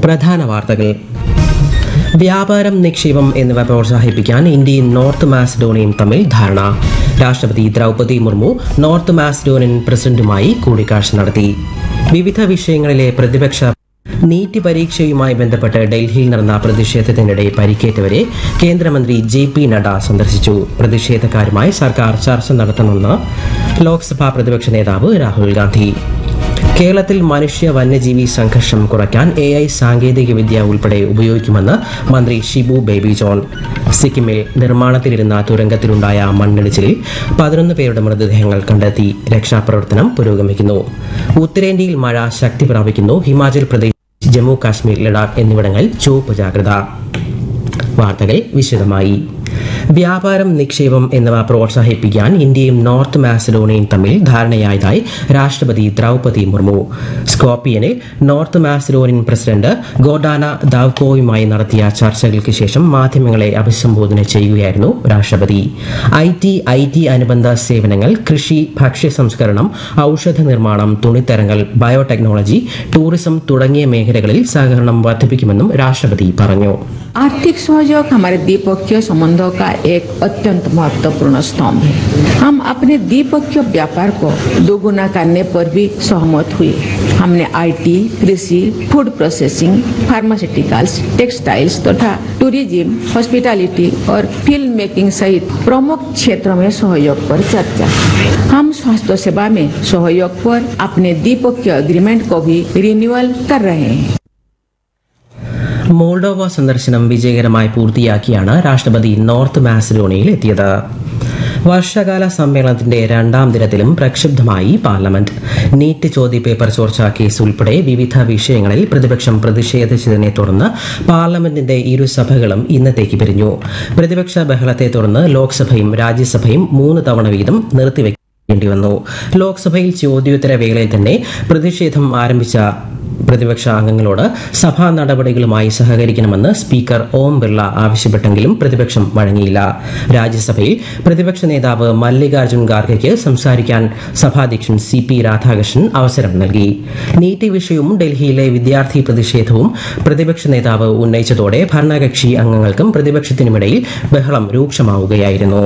പ്രധാന വാർത്തകൾ വ്യാപാരം നിക്ഷേപം എന്നിവ പ്രോത്സാഹിപ്പിക്കാൻ ഇന്ത്യയും നോർത്ത് മാസിഡോണിയയും തമ്മിൽ ധാരണ രാഷ്ട്രപതി ദ്രൗപദി മുർമു നോർത്ത് മാസിഡോണിയൻ പ്രസിഡന്റുമായി കൂടിക്കാഴ്ച നടത്തി വിവിധ വിഷയങ്ങളിലെ പ്രതിപക്ഷ നീറ്റ് പരീക്ഷയുമായി ബന്ധപ്പെട്ട് ഡൽഹിയിൽ നടന്ന പ്രതിഷേധത്തിനിടെ പരിക്കേറ്റവരെ കേന്ദ്രമന്ത്രി ജെ പി നഡ്ഡ സന്ദർശിച്ചു പ്രതിഷേധക്കാരുമായി സർക്കാർ ചർച്ച നടത്തണമെന്ന് ലോക്സഭാ പ്രതിപക്ഷ നേതാവ് രാഹുൽ ഗാന്ധി കേരളത്തിൽ മനുഷ്യ വന്യജീവി സംഘർഷം കുറയ്ക്കാൻ എ ഐ സാങ്കേതികവിദ്യ ഉൾപ്പെടെ ഉപയോഗിക്കുമെന്ന് മന്ത്രി ഷിബു ബേബി ജോൺ സിക്കിമിൽ നിർമ്മാണത്തിലിരുന്ന തുരങ്കത്തിലുണ്ടായ മണ്ണിടിച്ചിലിൽ പതിനൊന്ന് പേരുടെ മൃതദേഹങ്ങൾ കണ്ടെത്തി രക്ഷാപ്രവർത്തനം പുരോഗമിക്കുന്നു ഉത്തരേന്ത്യയിൽ മഴ ശക്തി പ്രാപിക്കുന്നു ഹിമാചൽ പ്രദേശ് ജമ്മു കാശ്മീർ ലഡാക്ക് എന്നിവിടങ്ങളിൽ ചുവപ്പ് ജാഗ്രത വാർത്തകൾ വിശദമായി വ്യാപാരം നിക്ഷേപം എന്നിവ പ്രോത്സാഹിപ്പിക്കാൻ ഇന്ത്യയും നോർത്ത് മാസിഡോണിയയും തമ്മിൽ ധാരണയായതായി രാഷ്ട്രപതി ദ്രൗപദി മുർമു സ്കോപ്പിയനിൽ നോർത്ത് മാസിഡോണിയൻ പ്രസിഡന്റ് ഗോഡാന ദാവ്കോയുമായി നടത്തിയ ചർച്ചകൾക്ക് ശേഷം മാധ്യമങ്ങളെ അഭിസംബോധന ചെയ്യുകയായിരുന്നു രാഷ്ട്രപതി ഐ ടി ഐ ടി അനുബന്ധ സേവനങ്ങൾ കൃഷി ഭക്ഷ്യ സംസ്കരണം ഔഷധ നിർമ്മാണം തുണിത്തരങ്ങൾ ബയോടെക്നോളജി ടൂറിസം തുടങ്ങിയ മേഖലകളിൽ സഹകരണം വർദ്ധിപ്പിക്കുമെന്നും രാഷ്ട്രപതി പറഞ്ഞു आर्थिक सहयोग हमारे द्विपक्षीय संबंधों का एक अत्यंत महत्वपूर्ण स्तंभ है हम अपने द्विपक्षीय व्यापार को दोगुना करने पर भी सहमत हुए हमने आईटी, कृषि फूड प्रोसेसिंग फार्मास्यूटिकल्स टेक्सटाइल्स तथा टूरिज्म हॉस्पिटैलिटी और फिल्म मेकिंग सहित प्रमुख क्षेत्रों में सहयोग पर चर्चा की। हम स्वास्थ्य सेवा में सहयोग पर अपने द्विपक्षीय एग्रीमेंट को भी रिन्यूअल कर रहे हैं മോൾഡോവ സന്ദർശനം വിജയകരമായി പൂർത്തിയാക്കിയാണ് രാഷ്ട്രപതി നോർത്ത് മാസിഡോണിയയിൽ എത്തിയത് വർഷകാല സമ്മേളനത്തിന്റെ രണ്ടാം ദിനത്തിലും പ്രക്ഷുബ്ധമായി പാർലമെന്റ് നീറ്റ് ചോദ്യപേപ്പർ ചോർച്ചാ കേസ് ഉൾപ്പെടെ വിവിധ വിഷയങ്ങളിൽ പ്രതിപക്ഷം പ്രതിഷേധിച്ചതിനെ തുടർന്ന് പാർലമെന്റിന്റെ ഇരുസഭകളും ഇന്നത്തേക്ക് പിരിഞ്ഞു പ്രതിപക്ഷ ബഹളത്തെ തുടർന്ന് ലോക്സഭയും രാജ്യസഭയും മൂന്ന് തവണ വീതം നിർത്തിവെക്കേണ്ടി വന്നു ലോക്സഭയിൽ ചോദ്യോത്തര വേളയിൽ തന്നെ പ്രതിഷേധം ആരംഭിച്ച പ്രതിപക്ഷ അംഗങ്ങളോട് സഭാ നടപടികളുമായി സഹകരിക്കണമെന്ന് സ്പീക്കർ ഓം ബിർള ആവശ്യപ്പെട്ടെങ്കിലും പ്രതിപക്ഷം വഴങ്ങിയില്ല രാജ്യസഭയിൽ പ്രതിപക്ഷ നേതാവ് മല്ലികാർജുൻ ഖാർഗെയ്ക്ക് സംസാരിക്കാൻ സഭാധ്യക്ഷൻ സി പി രാധാകൃഷ്ണൻ അവസരം നൽകി നീറ്റ് വിഷയവും ഡൽഹിയിലെ വിദ്യാർത്ഥി പ്രതിഷേധവും പ്രതിപക്ഷ നേതാവ് ഉന്നയിച്ചതോടെ ഭരണകക്ഷി അംഗങ്ങൾക്കും പ്രതിപക്ഷത്തിനുമിടയിൽ ബഹളം രൂക്ഷമാവുകയായിരുന്നു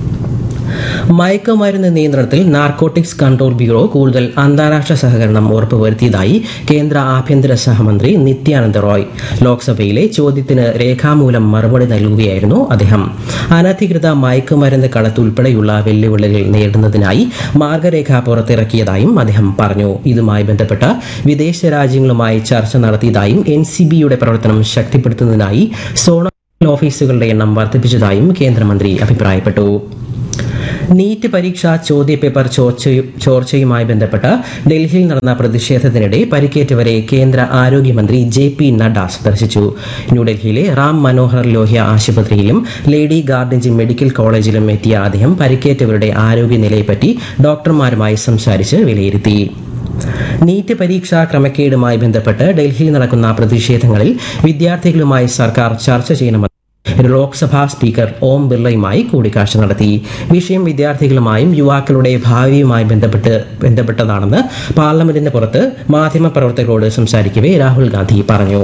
മയക്കുമരുന്ന് നിയന്ത്രണത്തിൽ നാർക്കോട്ടിക്സ് കൺട്രോൾ ബ്യൂറോ കൂടുതൽ അന്താരാഷ്ട്ര സഹകരണം ഉറപ്പുവരുത്തിയതായി കേന്ദ്ര ആഭ്യന്തര സഹമന്ത്രി നിത്യാനന്ദ റോയ് ലോക്സഭയിലെ ചോദ്യത്തിന് രേഖാമൂലം മറുപടി നൽകുകയായിരുന്നു അദ്ദേഹം അനധികൃത മയക്കുമരുന്ന് കടത്തുൾപ്പെടെയുള്ള വെല്ലുവിളികൾ നേരിടുന്നതിനായി മാർഗരേഖ പുറത്തിറക്കിയതായും അദ്ദേഹം പറഞ്ഞു ഇതുമായി ബന്ധപ്പെട്ട് വിദേശ രാജ്യങ്ങളുമായി ചർച്ച നടത്തിയതായും എൻ സി ബിയുടെ പ്രവർത്തനം ശക്തിപ്പെടുത്തുന്നതിനായി സോണൽ ഓഫീസുകളുടെ എണ്ണം വർദ്ധിപ്പിച്ചതായും കേന്ദ്രമന്ത്രി അഭിപ്രായപ്പെട്ടു നീറ്റ് പരീക്ഷാ ചോദ്യപേപ്പർ ചോർച്ചയു- ചോർച്ചയുമായി ബന്ധപ്പെട്ട് ഡൽഹിയിൽ നടന്ന പ്രതിഷേധത്തിനിടെ പരിക്കേറ്റവരെ കേന്ദ്ര ആരോഗ്യമന്ത്രി ജെ പി നഡ്ഡ സന്ദർശിച്ചു ന്യൂഡൽഹിയിലെ റാം മനോഹർ ലോഹ്യ ആശുപത്രിയിലും ലേഡി ഗാർഡൻജി മെഡിക്കൽ കോളേജിലും എത്തിയ അദ്ദേഹം പരിക്കേറ്റവരുടെ ആരോഗ്യനിലയെപ്പറ്റി ഡോക്ടർമാരുമായി സംസാരിച്ച് വിലയിരുത്തി നീറ്റ് പരീക്ഷാ ക്രമക്കേടുമായി ബന്ധപ്പെട്ട് ഡൽഹിയിൽ നടക്കുന്ന പ്രതിഷേധങ്ങളിൽ വിദ്യാർത്ഥികളുമായി സർക്കാർ ചർച്ച ചെയ്യണമെന്ന് ലോക്സഭാ സ്പീക്കർ ഓം ബിർളയുമായി കൂടിക്കാഴ്ച നടത്തി വിഷയം വിദ്യാർത്ഥികളുമായും യുവാക്കളുടെ ഭാവിയുമായി ബന്ധപ്പെട്ട് ബന്ധപ്പെട്ടതാണെന്ന് പാർലമെന്റിന് പുറത്ത് മാധ്യമപ്രവർത്തകരോട് സംസാരിക്കവേ രാഹുൽ ഗാന്ധി പറഞ്ഞു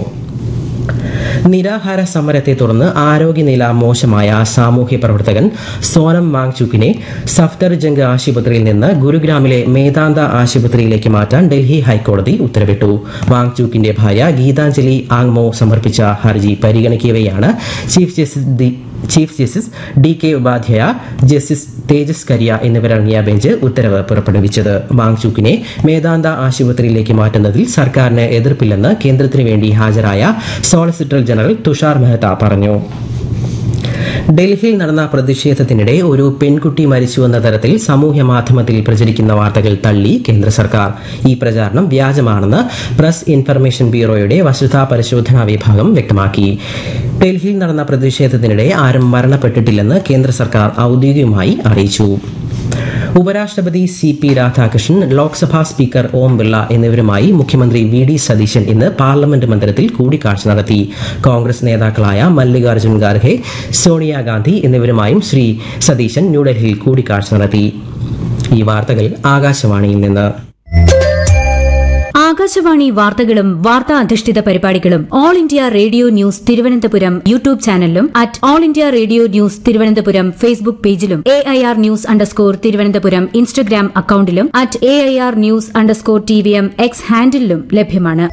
നിരാഹാര സമരത്തെ തുടർന്ന് ആരോഗ്യനില മോശമായ സാമൂഹ്യ പ്രവർത്തകൻ സോനം വാങ്ചുക്കിനെ സഫ്ദർജംഗ് ആശുപത്രിയിൽ നിന്ന് ഗുരുഗ്രാമിലെ മേദാന്ത ആശുപത്രിയിലേക്ക് മാറ്റാൻ ഡൽഹി ഹൈക്കോടതി ഉത്തരവിട്ടു വാങ്ചുക്കിന്റെ ഭാര്യ ഗീതാഞ്ജലി ആങ്മോ സമർപ്പിച്ച ഹർജി പരിഗണിക്കവെയാണ് ചീഫ് ജസ്റ്റിസ് ദി- chief justice D K Upadhyaya justice Tejas Kariya എന്നിവരടങ്ങിയ ബെഞ്ച് ഉത്തരവ് പുറപ്പെടുവിച്ചത് വാങ്ചൂക്കിനെ മേദാന്ത ആശുപത്രിയിലേക്ക് മാറ്റുന്നതിൽ സർക്കാരിന് എതിർപ്പില്ലെന്ന് കേന്ദ്രത്തിന് വേണ്ടി ഹാജരായ സോളിസിറ്റർ ജനറൽ തുഷാർ മെഹ്ത്ത പറഞ്ഞു ഡൽഹിയിൽ നടന്ന പ്രതിഷേധത്തിനിടെ ഒരു പെൺകുട്ടി മരിച്ചുവെന്ന തരത്തിൽ സമൂഹ മാധ്യമത്തിൽ പ്രചരിക്കുന്ന വാർത്തകൾ തള്ളി കേന്ദ്ര സർക്കാർ ഈ പ്രചാരണം വ്യാജമാണെന്ന് പ്രസ് ഇൻഫർമേഷൻ ബ്യൂറോയുടെ വസ്തുതാ പരിശോധനാ വിഭാഗം വ്യക്തമാക്കി ഡൽഹിയിൽ നടന്ന പ്രതിഷേധത്തിനിടെ ആരും മരണപ്പെട്ടിട്ടില്ലെന്ന് കേന്ദ്ര സർക്കാർ ഔദ്യോഗികമായി അറിയിച്ചു ഉപരാഷ്ട്രപതി C P Radhakrishnan Lok Sabha speaker Om Birla എന്നിവരുമായി മുഖ്യമന്ത്രി വി ഡി സതീശൻ ഇന്ന് പാർലമെന്റ് മന്ദിരത്തിൽ കൂടിക്കാഴ്ച നടത്തി കോൺഗ്രസ് നേതാക്കളായ മല്ലികാർജ്ജുൻ ഖാർഗെ സോണിയാഗാന്ധി എന്നിവരുമായും ശ്രീ സതീശൻ ന്യൂഡൽഹിയിൽ കൂടിക്കാഴ്ച നടത്തി ഈ വാർത്തകൾ ആകാശവാണിയിൽ നിന്ന് ആകാശവാണി വാർത്തകളും വാർത്താ അധിഷ്ഠിത പരിപാടികളും all India radio news Thiruvananthapuram YouTube ചാനലിലും at all India radio news Thiruvananthapuram Facebook പേജിലും A I R news underscore Thiruvananthapuram Instagram അക്കൌണ്ടിലും at A I R news underscore T V M X ഹാൻഡിലും ലഭ്യമാണ്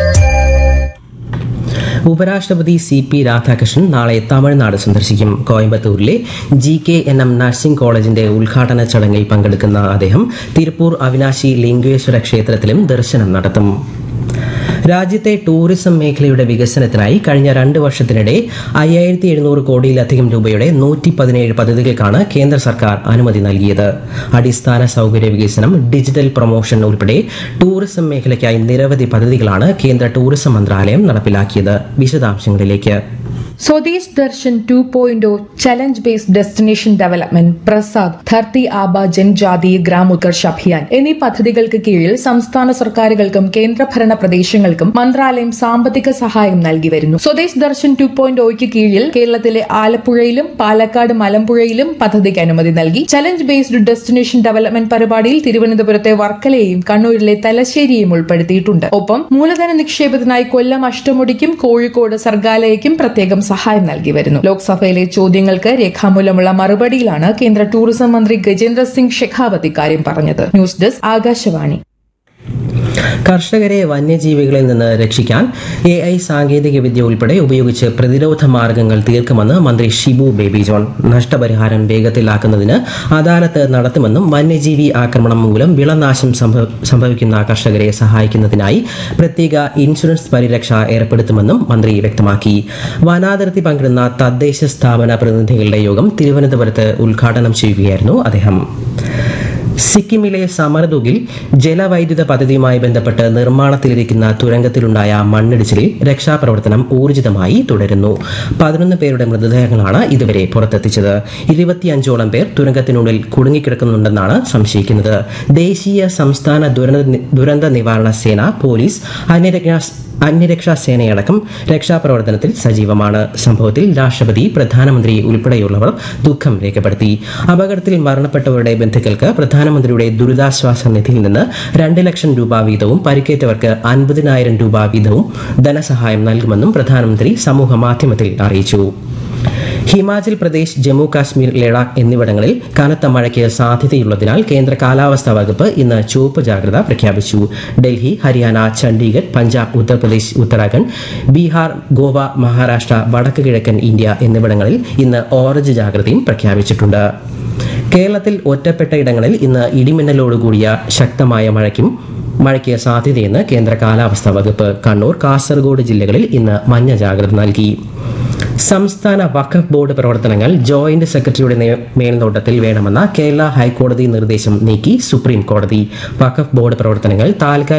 ഉപരാഷ്ട്രപതി സി പി രാധാകൃഷ്ണൻ നാളെ തമിഴ്നാട് സന്ദർശിക്കും കോയമ്പത്തൂരിലെ G K N M nursing കോളേജിന്റെ ഉദ്ഘാടന ചടങ്ങിൽ പങ്കെടുക്കുന്ന അദ്ദേഹം തിരുപ്പൂർ അവിനാശി ലിംഗേശ്വര ക്ഷേത്രത്തിലും ദർശനം നടത്തും രാജ്യത്തെ ടൂറിസം മേഖലയുടെ വികസനത്തിനായി കഴിഞ്ഞ രണ്ട് വർഷത്തിനിടെ അയ്യായിരത്തി എഴുന്നൂറ് കോടിയിലധികം രൂപയുടെ നൂറ്റി പതിനേഴ് പദ്ധതികൾക്കാണ് കേന്ദ്ര സർക്കാർ അനുമതി നൽകിയത് അടിസ്ഥാന സൗകര്യ വികസനം ഡിജിറ്റൽ പ്രൊമോഷൻ ഉൾപ്പെടെ ടൂറിസം മേഖലയ്ക്കായി നിരവധി പദ്ധതികളാണ് കേന്ദ്ര ടൂറിസം മന്ത്രാലയം നടപ്പിലാക്കിയത് വിശദാംശങ്ങളിലേക്ക് Swadesh Darshan two point challenge based destination development Prasad Dharti Aaba Janjati Gram Utkarsh Abhiyan എന്നീ പദ്ധതികൾക്ക് കീഴിൽ സംസ്ഥാന സർക്കാരുകൾക്കും കേന്ദ്രഭരണ പ്രദേശങ്ങൾക്കും മന്ത്രാലയം സാമ്പത്തിക സഹായം നൽകി വരുന്നു സ്വദേശ് ദർശൻ ടു പോയിന്റ് ഒയ്ക്ക് കീഴിൽ കേരളത്തിലെ ആലപ്പുഴയിലും പാലക്കാട് മലമ്പുഴയിലും പദ്ധതിക്ക് അനുമതി നൽകി ചലഞ്ച് ബേസ്ഡ് ഡെസ്റ്റിനേഷൻ ഡെവലപ്മെന്റ് പരിപാടിയിൽ തിരുവനന്തപുരത്തെ വർക്കലയെയും കണ്ണൂരിലെ തലശ്ശേരിയും ഉൾപ്പെടുത്തിയിട്ടുണ്ട് ഒപ്പം മൂലധന നിക്ഷേപത്തിനായി കൊല്ലം അഷ്ടമുടിക്കും കോഴിക്കോട് സർഗാലയയ്ക്കും പ്രത്യേകം സഹായം നൽകി വരുന്നു ലോക്സഭയിലെ ചോദ്യങ്ങൾക്ക് രേഖാമൂലമുള്ള മറുപടിയിലാണ് കേന്ദ്ര ടൂറിസം മന്ത്രി ഗജേന്ദ്ര സിംഗ് ഷെഖാവത്ത് ഇക്കാര്യം പറഞ്ഞത് ന്യൂസ് ഡെസ്ക് ആകാശവാണി കർഷകരെ വന്യജീവികളിൽ നിന്ന് രക്ഷിക്കാൻ എ ഐ സാങ്കേതിക വിദ്യ ഉൾപ്പെടെ ഉപയോഗിച്ച് പ്രതിരോധ മാർഗങ്ങൾ തീർക്കുമെന്ന് മന്ത്രി ഷിബു ബേബി ജോൺ നഷ്ടപരിഹാരം വേഗത്തിലാക്കുന്നതിന് അദാലത്ത് നടത്തുമെന്നും വന്യജീവി ആക്രമണം മൂലം വിളനാശം സംഭവ- സംഭവിക്കുന്ന കർഷകരെ സഹായിക്കുന്നതിനായി പ്രത്യേക ഇൻഷുറൻസ് പരിരക്ഷ ഏർപ്പെടുത്തുമെന്നും മന്ത്രി വ്യക്തമാക്കി വനാതിർത്തി പങ്കിടുന്ന തദ്ദേശ സ്ഥാപന പ്രതിനിധികളുടെ യോഗം തിരുവനന്തപുരത്ത് ഉദ്ഘാടനം ചെയ്യുകയായിരുന്നു അദ്ദേഹം സിക്കിമിലെ സമർദുഗിൽ ജലവൈദ്യുത പദ്ധതിയുമായി ബന്ധപ്പെട്ട് നിർമ്മാണത്തിലിരിക്കുന്ന തുരങ്കത്തിലുണ്ടായ മണ്ണിടിച്ചിലിൽ രക്ഷാപ്രവർത്തനം ഊർജിതമായി തുടരുന്നു പതിനൊന്ന് പേരുടെ മൃതദേഹങ്ങളാണ് ഇതുവരെ പുറത്തെത്തിച്ചത് ഇരുപത്തിയഞ്ചോളം പേർ തുരങ്കത്തിനുള്ളിൽ കുടുങ്ങിക്കിടക്കുന്നുണ്ടെന്നാണ് സംശയിക്കുന്നത് ദേശീയ സംസ്ഥാന ദുരന്ത ദുരന്ത നിവാരണ സേന പോലീസ് അന്യരക്ഷാ അന്യരക്ഷാ സേനയടക്കം രക്ഷാപ്രവർത്തനത്തിൽ സജീവമാണ് സംഭവത്തിൽ രാഷ്ട്രപതി പ്രധാനമന്ത്രി ഉൾപ്പെടെയുള്ളവർ ദുഃഖം രേഖപ്പെടുത്തി അപകടത്തിൽ മരണപ്പെട്ടവരുടെ ബന്ധുക്കൾക്ക് പ്രധാനമന്ത്രിയുടെ ദുരിതാശ്വാസ നിധിയിൽ നിന്ന് രണ്ട് ലക്ഷം രൂപ വീതവും പരിക്കേറ്റവർക്ക് അൻപതിനായിരം രൂപ വീതവും ധനസഹായം നൽകുമെന്നും പ്രധാനമന്ത്രി സമൂഹ മാധ്യമത്തിൽ അറിയിച്ചു ഹിമാചൽ പ്രദേശ് ജമ്മു കാശ്മീർ ലഡാക്ക് എന്നിവിടങ്ങളിൽ കനത്ത മഴയ്ക്ക് സാധ്യതയുള്ളതിനാൽ കേന്ദ്ര കാലാവസ്ഥാ വകുപ്പ് ഇന്ന് ചുവപ്പ് ജാഗ്രത പ്രഖ്യാപിച്ചു ഡൽഹി ഹരിയാന ചണ്ഡീഗഡ് പഞ്ചാബ് ഉത്തർപ്രദേശ് ഉത്തരാഖണ്ഡ് ബീഹാർ ഗോവ മഹാരാഷ്ട്ര വടക്ക് കിഴക്കൻ ഇന്ത്യ എന്നിവിടങ്ങളിൽ ഇന്ന് ഓറഞ്ച് ജാഗ്രതയും പ്രഖ്യാപിച്ചിട്ടുണ്ട് കേരളത്തിൽ ഒറ്റപ്പെട്ട ഇടങ്ങളിൽ ഇന്ന് ഇടിമിന്നലോടുകൂടിയ ശക്തമായ മഴയ്ക്കും മഴയ്ക്ക് സാധ്യതയെന്ന് കേന്ദ്ര കാലാവസ്ഥാ വകുപ്പ് കണ്ണൂർ കാസർഗോഡ് ജില്ലകളിൽ ഇന്ന് മഞ്ഞ ജാഗ്രത നൽകി സംസ്ഥാന വഖഫ് ബോർഡ് പ്രവർത്തനങ്ങൾ ജോയിന്റ് സെക്രട്ടറിയുടെ നേ- മേൽനോട്ടത്തിൽ വേണമെന്ന കേരള ഹൈക്കോടതി നിർദ്ദേശം നീക്കി സുപ്രീം കോടതി വഖഫ് ബോർഡ് പ്രവർത്തനങ്ങൾ താൽക്കാലിക